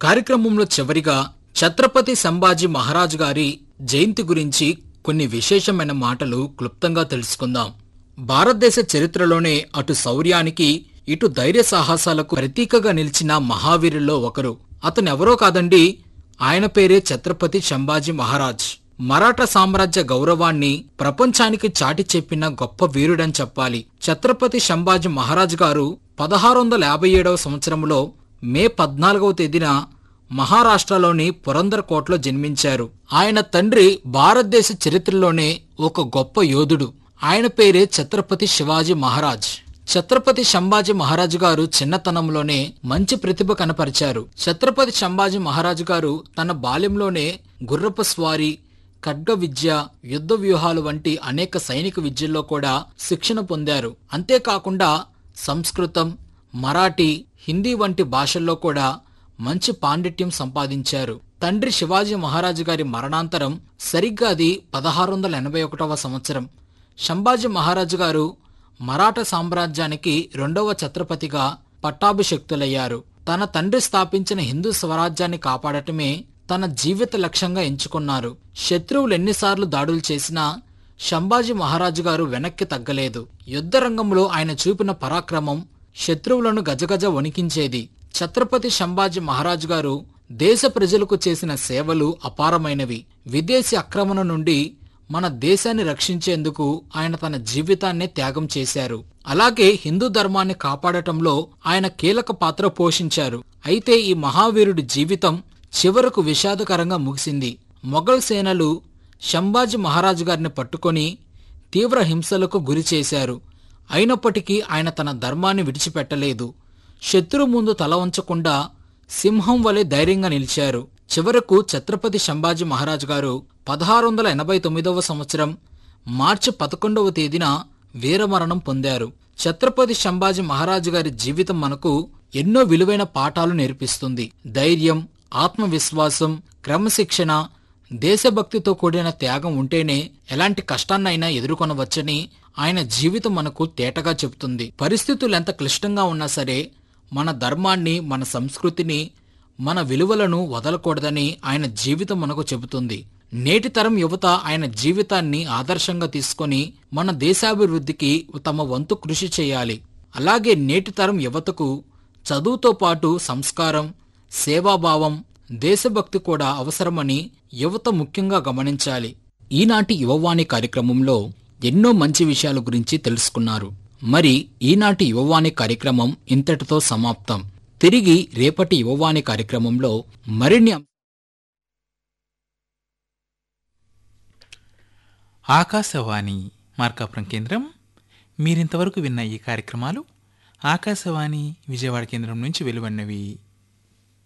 కార్యక్రమంలో చివరిగా ఛత్రపతి సంభాజీ మహారాజ్ గారి జయంతి గురించి కొన్ని విశేషమైన మాటలు క్లుప్తంగా తెలుసుకుందాం భారతదేశ చరిత్రలోనే అటు శౌర్యానికి ఇటు ధైర్య సాహసాలకు ప్రతీకగా నిలిచిన మహావీరుల్లో ఒకరు అతనెవరో కాదండి ఆయన పేరే ఛత్రపతి సంభాజీ మహారాజ్ మరాఠా సామ్రాజ్య గౌరవాన్ని ప్రపంచానికి చాటి చెప్పిన గొప్ప వీరుడని చెప్పాలి ఛత్రపతి సంభాజీ మహారాజ్ గారు పదహారు వందల యాభై ఏడవ సంవత్సరంలో మే పద్నాలుగవ తేదీన మహారాష్ట్రలోని పురందర్ కోటలో జన్మించారు ఆయన తండ్రి భారతదేశ చరిత్రలోనే ఒక గొప్ప యోధుడు ఆయన పేరే ఛత్రపతి శివాజీ మహారాజ్ ఛత్రపతి సంభాజీ మహారాజు గారు చిన్నతనంలోనే మంచి ప్రతిభ కనపరిచారు ఛత్రపతి సంభాజీ మహారాజు గారు తన బాల్యంలోనే గుర్రపు స్వారీ ఖడ్గ విద్య యుద్ధ వ్యూహాలు వంటి అనేక సైనిక విద్యల్లో కూడా శిక్షణ పొందారు అంతేకాకుండా సంస్కృతం మరాఠీ హిందీ వంటి భాషల్లో కూడా మంచి పాండిత్యం సంపాదించారు తండ్రి శివాజీ మహారాజు గారి మరణాంతరం సరిగ్గా అది పదహారు వందల ఎనభై ఒకటవ సంవత్సరం సంభాజీ మహారాజు గారు మరాఠా సామ్రాజ్యానికి రెండవ ఛత్రపతిగా పట్టాభిషక్తులయ్యారు తన తండ్రి స్థాపించిన హిందూ స్వరాజ్యాన్ని కాపాడటమే తన జీవిత లక్ష్యంగా ఎంచుకున్నారు శత్రువులు ఎన్నిసార్లు దాడులు చేసినా సంభాజీ మహారాజు గారు వెనక్కి తగ్గలేదు యుద్ధ రంగంలో ఆయన చూపిన పరాక్రమం శత్రువులను గజగజ వణికించేది ఛత్రపతి సంభాజీ మహారాజు గారు దేశ ప్రజలకు చేసిన సేవలు అపారమైనవి విదేశీ ఆక్రమణ నుండి మన దేశాన్ని రక్షించేందుకు ఆయన తన జీవితాన్నే త్యాగం చేశారు అలాగే హిందూ ధర్మాన్ని కాపాడటంలో ఆయన కీలక పాత్ర పోషించారు అయితే ఈ మహావీరుడి జీవితం చివరకు విషాదకరంగా ముగిసింది మొఘల్ సేనలు సంభాజీ మహారాజు గారిని పట్టుకొని తీవ్ర హింసలకు గురి చేశారు అయినప్పటికీ ఆయన తన ధర్మాన్ని విడిచిపెట్టలేదు శత్రు ముందు తల వంచకుండా సింహం వలె ధైర్యంగా నిలిచారు చివరకు ఛత్రపతి సంభాజీ మహారాజు గారు పదహారు వందల ఎనభై తొమ్మిదవ సంవత్సరం మార్చి పదకొండవ తేదీన వీరమరణం పొందారు ఛత్రపతి సంభాజీ మహారాజు గారి జీవితం మనకు ఎన్నో విలువైన పాఠాలు నేర్పిస్తుంది ధైర్యం ఆత్మవిశ్వాసం క్రమశిక్షణ దేశభక్తితో కూడిన త్యాగం ఉంటేనే ఎలాంటి కష్టాన్నైనా ఎదుర్కొనవచ్చని ఆయన జీవితం మనకు తేటగా చెబుతుంది పరిస్థితులు ఎంత క్లిష్టంగా ఉన్నా సరే మన ధర్మాన్ని మన సంస్కృతిని మన విలువలను వదలకూడదని ఆయన జీవితం మనకు చెబుతుంది నేటి తరం యువత ఆయన జీవితాన్ని ఆదర్శంగా తీసుకొని మన దేశాభివృద్ధికి తమ వంతు కృషి చేయాలి అలాగే నేటి తరం యువతకు చదువుతో పాటు సంస్కారం సేవాభావం దేశభక్తి కూడా అవసరమని యువత ముఖ్యంగా గమనించాలి ఈనాటి యువవాణి కార్యక్రమంలో ఎన్నో మంచి విషయాల గురించి తెలుసుకున్నారు మరి ఈనాటి యువవాణి కార్యక్రమం ఇంతటితో సమాప్తం తిరిగి రేపటి యువవాణి కార్యక్రమంలో మరిన్ని అంశాలు ఆకాశవాణి మార్కాపురం కేంద్రం మీరింతవరకు విన్న ఈ కార్యక్రమాలు ఆకాశవాణి విజయవాడ కేంద్రం నుంచి వెలువడినవి